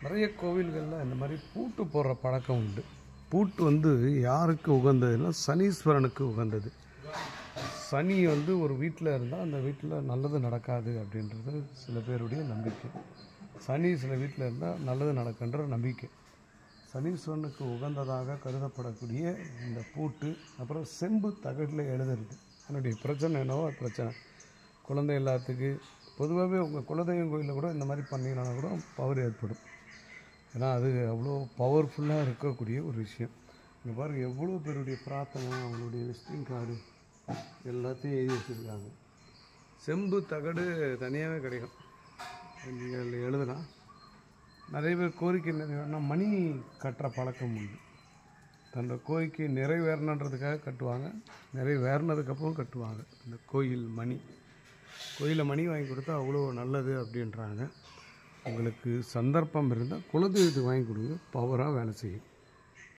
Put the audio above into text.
நிறைய கோவில்களில் இந்த மாதிரி பூட்டு போடுற பழக்கம் உண்டு பூட்டு வந்து யாருக்கு உகந்ததுன்னா சனீஸ்வரனுக்கு உகந்தது சனி வந்து ஒரு வீட்டில் இருந்தால் அந்த வீட்டில் நல்லது நடக்காது அப்படின்றது சில பேருடைய நம்பிக்கை சனி சில வீட்டில் இருந்தால் நல்லது நடக்குன்ற நம்பிக்கை சனீஸ்வரனுக்கு உகந்ததாக கருதப்படக்கூடிய இந்த பூட்டு அப்புறம் செம்பு தகடில் எழுதுறது என்னுடைய பிரச்சனை என்னவோ அது பிரச்சனை குழந்தை எல்லாத்துக்கு பொதுவாகவே உங்கள் குலதெய்வம் கோயிலில் கூட இந்த மாதிரி பண்ணிங்கன்னா கூட பவர் ஏற்படும் ஏன்னா அது அவ்வளோ பவர்ஃபுல்லாக இருக்கக்கூடிய ஒரு விஷயம் இங்கே பாருங்க எவ்வளோ பேருடைய பிரார்த்தனை அவங்களுடைய விசிட்டிங் கார்டு எல்லாத்தையும் எழுதி வச்சுருக்காங்க செம்பு தகடு தனியாகவே கிடைக்கும் நீங்கள் எழுதுனா நிறைய பேர் கோரிக்கை நிறைவேறினா மணி கட்டுற பழக்கம் உண்டு தன்னோட கோரிக்கை நிறைவேறணுன்றதுக்காக கட்டுவாங்க நிறைவேறினதுக்கப்புறம் கட்டுவாங்க இந்த கோயில் மணி கோயிலில் மணி வாங்கி கொடுத்தா அவ்வளோ நல்லது அப்படின்றாங்க உங்களுக்கு சந்தர்ப்பம் இருந்தால் குலதெய்வத்துக்கு வாங்கி கொடுங்க பவராக வேலை செய்யும்